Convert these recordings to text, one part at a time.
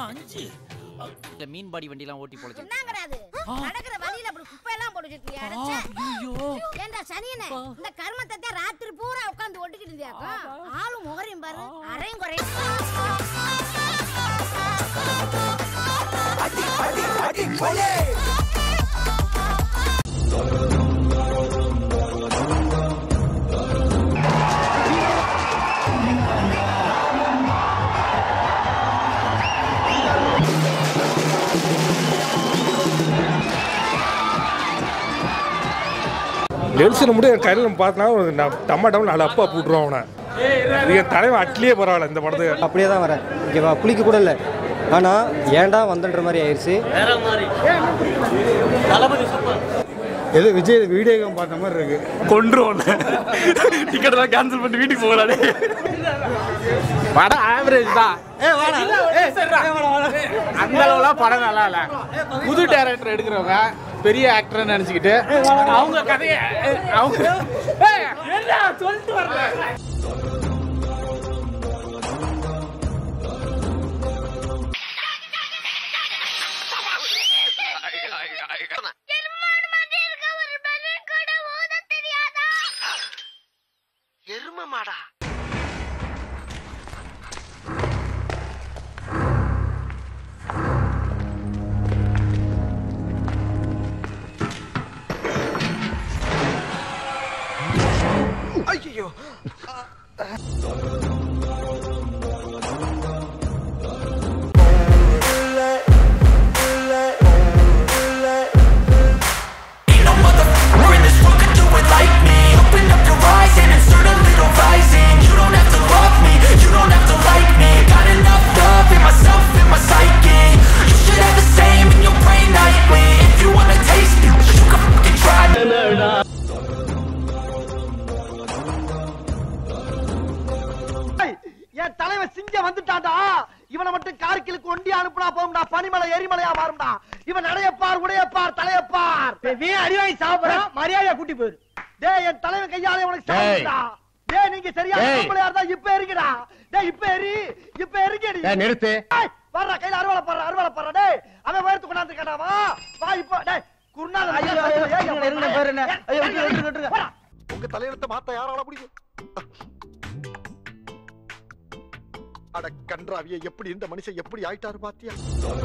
அஞ்சு இந்த மீன் பாடி வண்டிலாம் ஓட்டி பொழைச்சு என்னங்கடாது நடக்கிற வழியில அப்படி குப்பையெல்லாம் போட்டு வச்சிருக்கியா அடைச்சே. ஏண்டா சனியனே இந்த கர்மத்தை தான் ராத்திரி பூரா உட்கார்ந்து ஒட்டிக்கிட்டு இருந்தியாக்கா ஆளும் முகரையும் பாரு அரையும் குறையும் நெல்சனை மட்டும் என் கையில் பார்த்தனா நான் டம்மா டம் நாலு அப்பா போட்டுருவான் அவனை இது என் தலைவன் அட்லியே பரவாயில்ல இந்த படத்துக்கு அப்படியே தான் வரேன் ஓகேவா குளிக்க கூட இல்லை ஆனால் ஏன்டா வந்தன்ற மாதிரி ஆயிடுச்சு எது விஜய் வீடியோ பார்த்த மாதிரி இருக்கு கொன்றுவோம் டிக்கெட் எல்லாம் கேன்சல் பண்ணிட்டு வீட்டுக்கு போகலாடே படம் ஆவரேஜ் தான் அந்த அளவுலாம் படம் நல்லா இல்ல புது டைரக்டர் எடுக்கிறவங்க பெரிய ஆக்டர் நினைச்சுக்கிட்டு அவங்க கதையை அவங்க ஏய், என்ன சொல்லிட்டு வரல எரும மாடா ஐயோ என் தலைவன் சிங்கம் வந்துட்டான்டா இவனை மட்டும் கார்கிலுக்கு ஒண்டி அனுப்புனா போகும்டா பனிமலை எரிமலையா மாறும்டா இவன் நடையப்பார் உடையப்பார் தலையப்பார் நீ அடிவாங்கி சாப்பிடுறான் மரியாதையா கூட்டி போயிரு டேய் என் தலைவன் கையாலே உனக்கு சாப்பிடுடா டேய் நீங்க சரியான டேய். பொம்பளையா இருந்தா இப்ப எரிங்கடா டேய் இப்ப எரி இப்ப எரிங்கடி ஏய், நிறுத்து. டேய், வர்றா கையில அறுவாலை போடுற அறுவாலை போடுற டேய் அவன் வேர்த்து கொண்டாந்து கேட்டா வா வா இப்போ டேய் குருநாதன் ஐயோ உங்க தலையெழுத்த மாத்த யாரால முடியும் அட கன்றாவிய எப்படி இந்த மனுஷன் எப்படி ஆயிட்டாரு பாத்தியா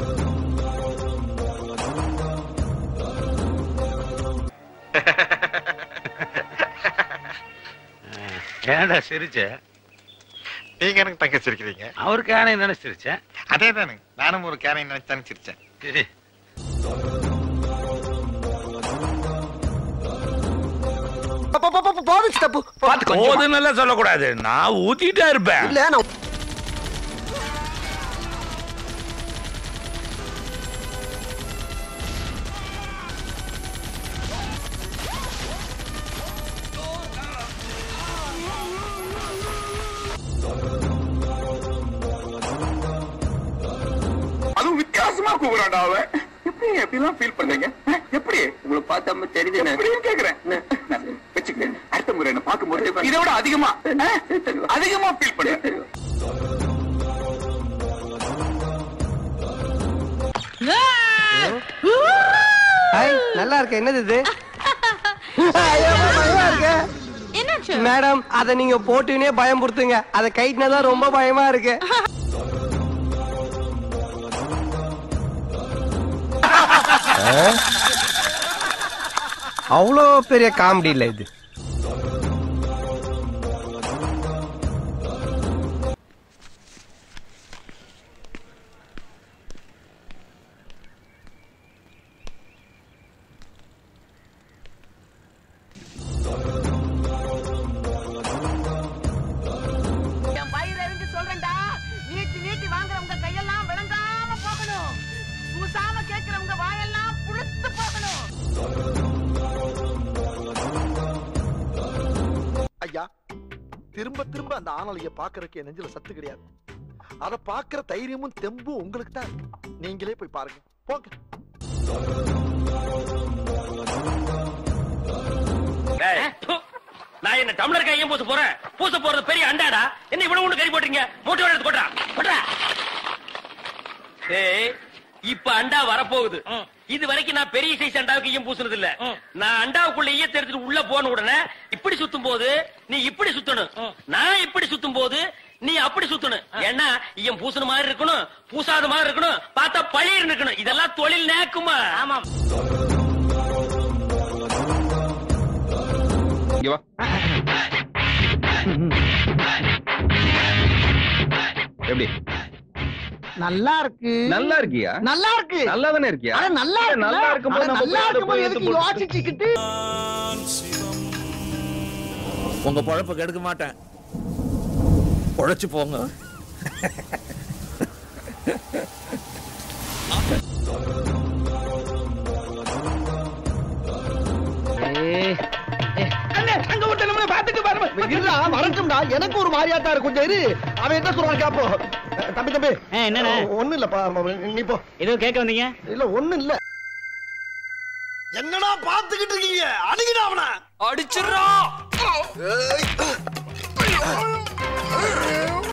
ஏன்டா சிரிச்ச நீங்க எனக்கு தங்க சிரிக்கிறீங்க அவருக்கு யானை நினைச்சு சிரிச்சேன் அதே தானே நானும் ஒரு கேனை நினைச்சானு சிரிச்சேன் சரி போதுச்சு தப்பு போதுன்னு எல்லாம் சொல்லக்கூடாது நான் ஊத்திட்டே இருப்பேன் இல்ல நான் அதுவும் வித்தியாசமா கூப்பிடாண்டா அவன் எப்படி எப்படிலாம் ஃபீல் பண்றீங்க அஹ், எப்படி உங்களை பார்த்தா தெரியுது எப்படியும் கேக்குறேன் நான் வச்சுக்கிறேன் அடுத்த முறை என்ன பார்க்கும்போது இதை விட அதிகமா அஹ், அதிகமா ஃபீல் பண்றேன் ஹாய் நல்லா இருக்கு என்னது இது ஐயோ, பயமா இருக்கு. மேடம் அத நீங்க போட்டுனே பயம்புறுத்துங்க அத கைட்டினா தான் ரொம்ப பயமா இருக்கு அவ்வளோ பெரிய காமெடி இல்ல இது என் வயிறு எரிஞ்சு சொல்றேன்டா நீட்டி நீட்டி வாங்குறவங்க கையெல்லாம் விளங்காம போகணும் பூசாம கேட்கிறவங்க வாயெல்லாம் புழுத்து போகணும் ஐயா திரும்ப திரும்ப அந்த ஆணலைய பாக்குறதுக்கு என் நெஞ்சில சத்து கிடையாது அத பாக்குற தைரியமும் தெம்பும் உங்களுக்கு தான் இருக்கு. நீங்களே போய் பாருங்க போங்க நான் என்ன டம்ளர் கையும் பூச போறேன் பூச போறது பெரிய அண்டாடா என்ன இவ்வளவு ஒண்ணு கறி போட்டீங்க மூட்டை எடுத்து போட்டா போட்டா ஏய் இப்ப அண்டா வரப்போகுது இது வரைக்கும் நான் பெரிய சைஸ் அண்டாவுக்கு ஈயம் பூசுனது இல்ல நான் அண்டாவுக்குள்ள ஈயத்தை எடுத்துட்டு உள்ள போன உடனே இப்படி சுத்தும் போது நீ இப்படி சுத்தணும் நான் இப்படி சுத்தும் போது நீ அப்படி சுத்தணும் ஏன்னா ஈயம் பூசுன மாதிரி இருக்கணும் பூசாத மாதிரி இருக்கணும் பார்த்தா பழிர் இருக்கணும் இதெல்லாம் தொழில் நேக்குமா ஆமா இங்க வா எப்படி நல்லா இருக்கு நல்லா இருக்கியா நல்லா இருக்கு நல்லா தானே இருக்கியா அட நல்லா இருக்கு நல்லா இருக்கும்போது நம்ம நல்லா போய் அதை இருக்கும்போது போய் எதுக்கு எடுத்து யோசிச்சுக்கிட்டு உங்க பொழப்ப கெடுக்க மாட்டேன் பொழைச்சு போங்க அண்ணே அங்க ஒருத்தன் நம்மள பாத்துட்டு பாரு இருடா வரட்டும்டா எனக்கு ஒரு மாதிரியா தான் இருக்கு கொஞ்சம் இரு அவன் என்ன சொல்றான் கேப்போ தம்பி தம்பி என்னண்ணே? ஒண்ணு இல்லப்பா நீ போ ஏதோ கேட்க வந்தீங்க இல்ல ஒண்ணு இல்ல என்னடா பாத்துக்கிட்டு இருக்கீங்க அடிக்கடா அவன அடிச்சிடுறோம்